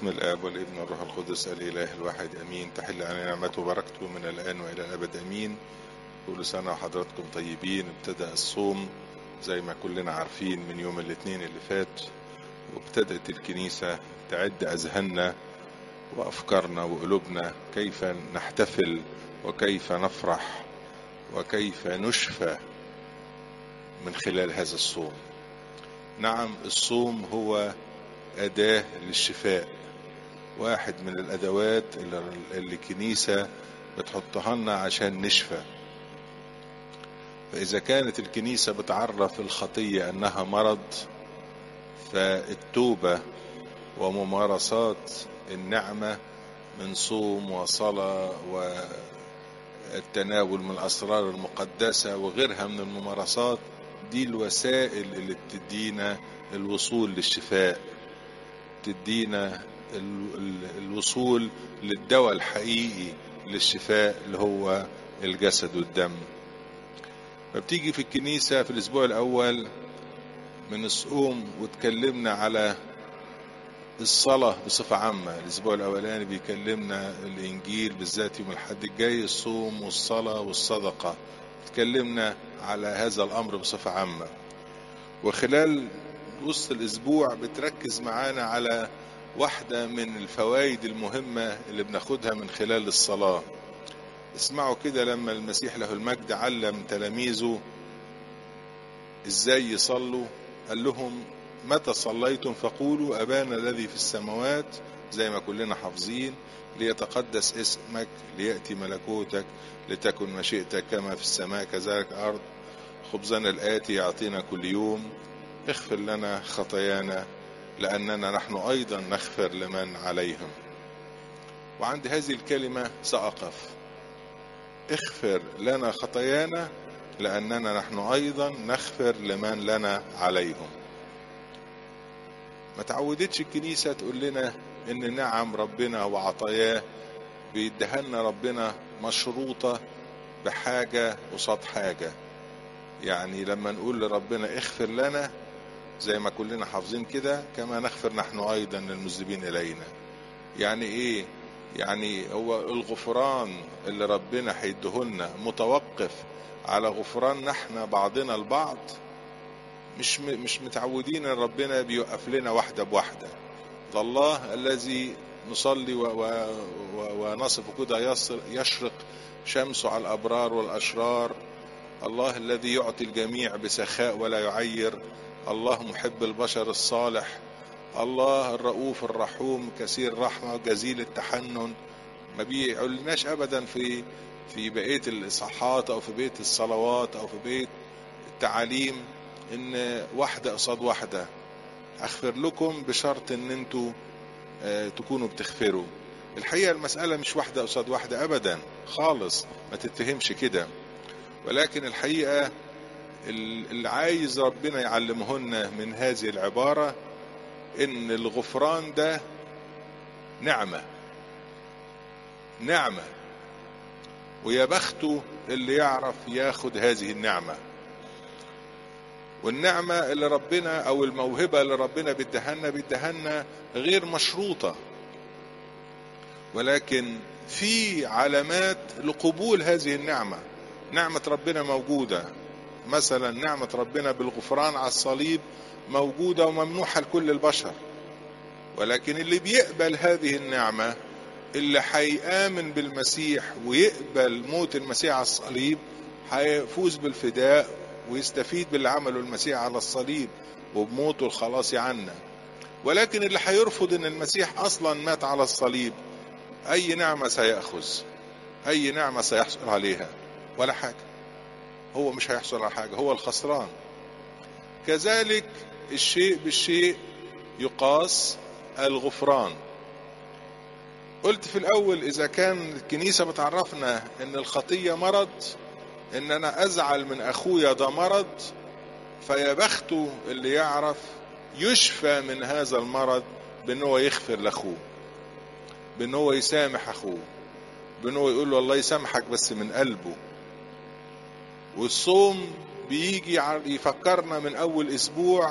باسم الآب والابن والروح القدس الإله الواحد أمين تحل علينا نعمته وبركته من الآن وإلى الأبد أمين كل سنة وحضراتكم طيبين ابتدأ الصوم زي ما كلنا عارفين من يوم الاثنين اللي فات وابتدأت الكنيسة تعد أذهاننا وأفكارنا وقلوبنا كيف نحتفل وكيف نفرح وكيف نشفى من خلال هذا الصوم نعم الصوم هو أداة للشفاء واحد من الأدوات اللي اللي الكنيسة بتحطها لنا عشان نشفى فإذا كانت الكنيسة بتعرف الخطية أنها مرض فالتوبة وممارسات النعمة من صوم وصلاة والتناول من الأسرار المقدسة وغيرها من الممارسات دي الوسائل اللي بتدينا الوصول للشفاء تدينا الوصول للدواء الحقيقي للشفاء اللي هو الجسد والدم فبتيجي في الكنيسة في الأسبوع الأول من الصوم وتكلمنا على الصلاة بصفة عامة الأسبوع الأولاني بيكلمنا الإنجيل بالذات يوم الحد الجاي الصوم والصلاة والصدقة تكلمنا على هذا الأمر بصفة عامة وخلال وسط الأسبوع بتركز معانا على واحدة من الفوائد المهمة اللي بناخدها من خلال الصلاة اسمعوا كده لما المسيح له المجد علم تلاميذه ازاي يصلوا قال لهم متى صليتم فقولوا أبانا الذي في السماوات زي ما كلنا حافظين ليتقدس اسمك ليأتي ملكوتك لتكن مشيئتك كما في السماء كذلك الأرض خبزنا الآتي يعطينا كل يوم اغفر لنا خطايانا لأننا نحن أيضا نغفر لمن عليهم وعند هذه الكلمة سأقف اغفر لنا خطايانا لأننا نحن أيضا نغفر لمن لنا عليهم ما تعودتش الكنيسة تقول لنا إن نعم ربنا وعطاياه بيدهلنا ربنا مشروطة بحاجة قصاد حاجة يعني لما نقول لربنا اغفر لنا زي ما كلنا حافظين كده كما نغفر نحن أيضا للمذنبين إلينا يعني إيه يعني هو الغفران اللي ربنا هيديهولنا متوقف على غفران نحن بعضنا البعض مش مش متعودين ان ربنا بيوقف لنا واحده بواحده ده الله الذي نصلي و و و ونصف كده يشرق شمسه على الابرار والاشرار الله الذي يعطي الجميع بسخاء ولا يعير الله محب البشر الصالح الله الرؤوف الرحوم كثير الرحمة جزيل التحنن ما بيقولناش أبدا في في بقية الإصحاحات أو في بقية الصلوات أو في بقية التعاليم إن واحدة قصاد واحدة أغفر لكم بشرط إن أنتوا تكونوا بتغفروا الحقيقة المسألة مش واحدة قصاد واحدة أبدا خالص ما تتفهمش كده ولكن الحقيقة اللي عايز ربنا يعلمهن من هذه العبارة ان الغفران ده نعمة نعمة ويا بخته اللي يعرف ياخد هذه النعمة والنعمة اللي ربنا او الموهبة اللي ربنا بيدهنا بيدهنا غير مشروطة ولكن في علامات لقبول هذه النعمة نعمة ربنا موجودة مثلا نعمة ربنا بالغفران على الصليب موجودة وممنوحة لكل البشر ولكن اللي بيقبل هذه النعمة اللي هيآمن بالمسيح ويقبل موت المسيح على الصليب هيفوز بالفداء ويستفيد باللي عمله المسيح على الصليب وبموته الخلاص عنا ولكن اللي هيرفض ان المسيح اصلا مات على الصليب اي نعمة سيأخذ اي نعمة سيحصل عليها ولا حاجة هو مش هيحصل على حاجة هو الخسران كذلك الشيء بالشيء يقاس الغفران قلت في الاول اذا كان الكنيسة بتعرفنا ان الخطية مرض ان انا ازعل من اخويا ده مرض فيا بخته اللي يعرف يشفى من هذا المرض بان هو يغفر لاخوه بان هو يسامح اخوه بان هو يقول له الله يسامحك بس من قلبه والصوم بيجي يفكرنا من اول اسبوع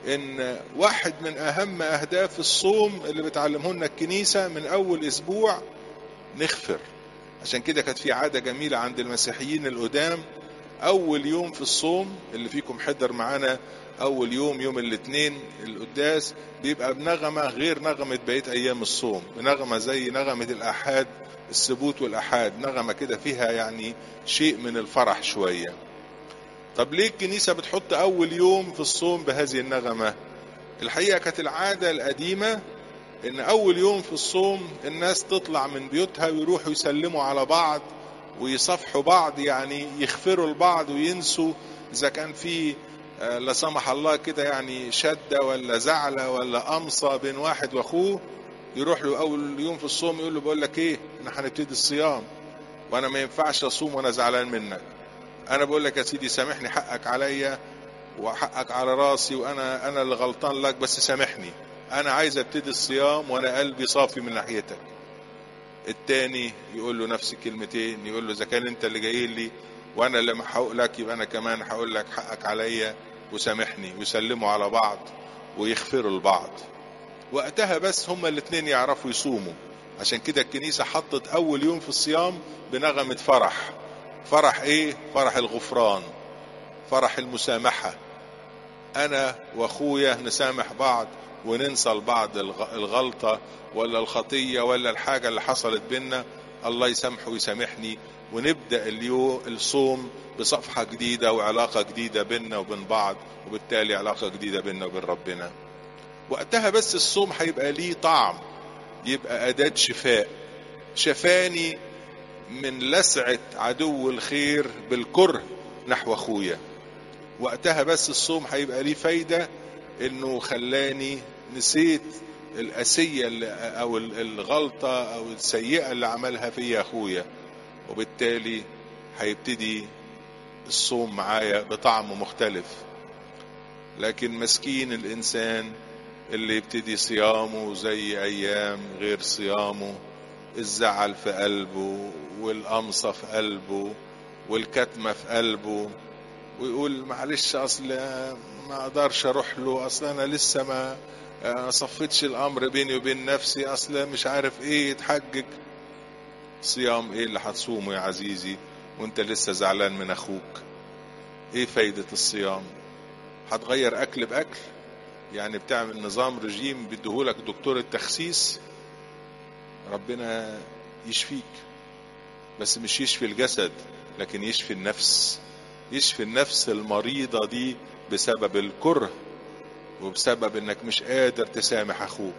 ان واحد من اهم اهداف الصوم اللي بتعلمه لنا الكنيسه من اول اسبوع نغفر عشان كده كانت في عاده جميله عند المسيحيين القدام اول يوم في الصوم اللي فيكم حضر معانا اول يوم يوم الاثنين القداس بيبقى بنغمه غير نغمه بقيه ايام الصوم بنغمه زي نغمه الاحاد السبوت والاحاد نغمه كده فيها يعني شيء من الفرح شويه طب ليه الكنيسه بتحط اول يوم في الصوم بهذه النغمه الحقيقه كانت العاده القديمه ان اول يوم في الصوم الناس تطلع من بيوتها ويروحوا يسلموا على بعض ويصافحوا بعض يعني يغفروا لبعض وينسوا اذا كان في لا سمح الله كده يعني شده ولا زعله ولا قمصه بين واحد واخوه يروح له اول يوم في الصوم يقول له بقول لك ايه احنا هنبتدي الصيام وانا ما ينفعش اصوم وانا زعلان منك انا بقول لك يا سيدي سامحني حقك عليا وحقك على راسي وانا انا اللي غلطان لك بس سامحني انا عايز ابتدي الصيام وانا قلبي صافي من ناحيتك التاني يقول له نفس الكلمتين يقول له اذا كان انت اللي جاي لي وانا اللي محقوق لك يبقى انا كمان هقول لك حقك عليا وسامحني ويسلموا على بعض ويغفروا لبعض وقتها بس هما الاتنين يعرفوا يصوموا عشان كده الكنيسة حطت أول يوم في الصيام بنغمة فرح فرح إيه؟ فرح الغفران فرح المسامحة أنا وأخويا نسامح بعض وننسى لبعض الغلطة ولا الخطية ولا الحاجة اللي حصلت بينا الله يسامحه ويسامحني ونبدأ اليوم الصوم بصفحة جديدة وعلاقة جديدة بيننا وبين بعض وبالتالي علاقة جديدة بيننا وبين ربنا وقتها بس الصوم هيبقى ليه طعم يبقى أداة شفاء شفاني من لسعة عدو الخير بالكره نحو أخويا وقتها بس الصوم هيبقى ليه فايدة إنه خلاني نسيت الأسية اللي أو الغلطة أو السيئة اللي عملها فيا أخويا وبالتالي هيبتدي الصوم معايا بطعم مختلف لكن مسكين الإنسان اللي يبتدي صيامه زي أيام غير صيامه الزعل في قلبه والقمصة في قلبه والكتمة في قلبه ويقول معلش أصل ما أقدرش أروح له أصل أنا لسه ما صفتش الأمر بيني وبين نفسي أصل مش عارف إيه يتحجج صيام إيه اللي هتصومه يا عزيزي وأنت لسه زعلان من أخوك إيه فايدة الصيام هتغير أكل بأكل يعني بتعمل نظام رجيم بيديهولك دكتور التخسيس ربنا يشفيك بس مش يشفي الجسد لكن يشفي النفس يشفي النفس المريضة دي بسبب الكره وبسبب انك مش قادر تسامح اخوك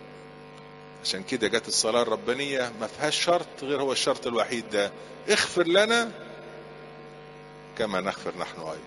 عشان كده جت الصلاة الربانية ما فيهاش شرط غير هو الشرط الوحيد ده اغفر لنا كما نغفر نحن ايضا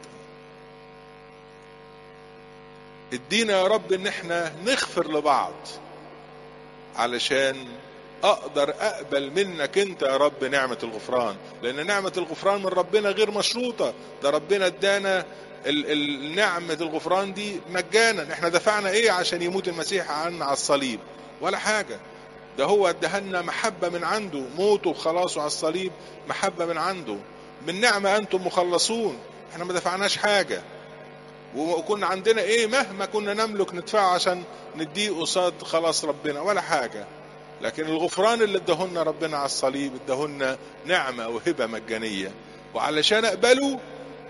ادينا يا رب ان احنا نغفر لبعض علشان اقدر اقبل منك انت يا رب نعمة الغفران لان نعمة الغفران من ربنا غير مشروطة ده ربنا ادانا النعمة الغفران دي مجانا احنا دفعنا ايه عشان يموت المسيح عنا على الصليب ولا حاجة ده هو ادهنا محبة من عنده موته وخلاصه على الصليب محبة من عنده من نعمة انتم مخلصون احنا ما دفعناش حاجة وكنا عندنا ايه مهما كنا نملك ندفعه عشان نديه قصاد خلاص ربنا ولا حاجة لكن الغفران اللي ادهنا ربنا على الصليب ادهنا نعمة وهبة مجانية وعلشان اقبله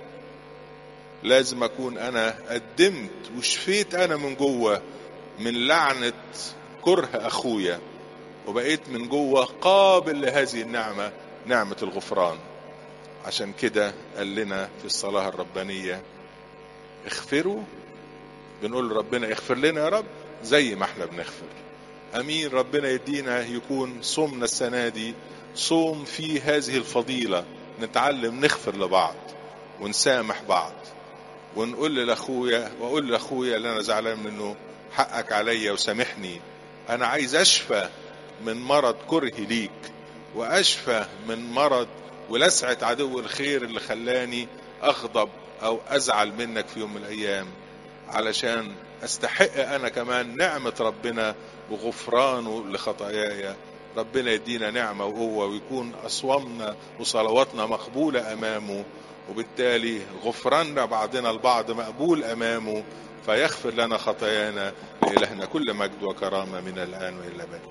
لازم اكون انا قدمت وشفيت انا من جوه من لعنة كره اخويا وبقيت من جوه قابل لهذه النعمة نعمة الغفران عشان كده قال لنا في الصلاة الربانية اغفروا بنقول لربنا اغفر لنا يا رب زي ما احنا بنغفر امين ربنا يدينا يكون صومنا السنة دي صوم فيه هذه الفضيلة نتعلم نغفر لبعض ونسامح بعض ونقول لاخويا واقول لاخويا اللي انا زعلان منه حقك عليا وسامحني انا عايز اشفى من مرض كرهي ليك واشفى من مرض ولسعة عدو الخير اللي خلاني اغضب او ازعل منك في يوم من الايام علشان استحق انا كمان نعمة ربنا وغفرانه لخطاياي ربنا يدينا نعمة وقوة ويكون أصوامنا وصلواتنا مقبولة أمامه وبالتالي غفران بعضنا البعض مقبول أمامه فيغفر لنا خطايانا لإلهنا كل مجد وكرامة من الآن وإلى الأبد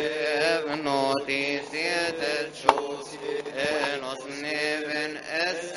Noticias del show, en los neven es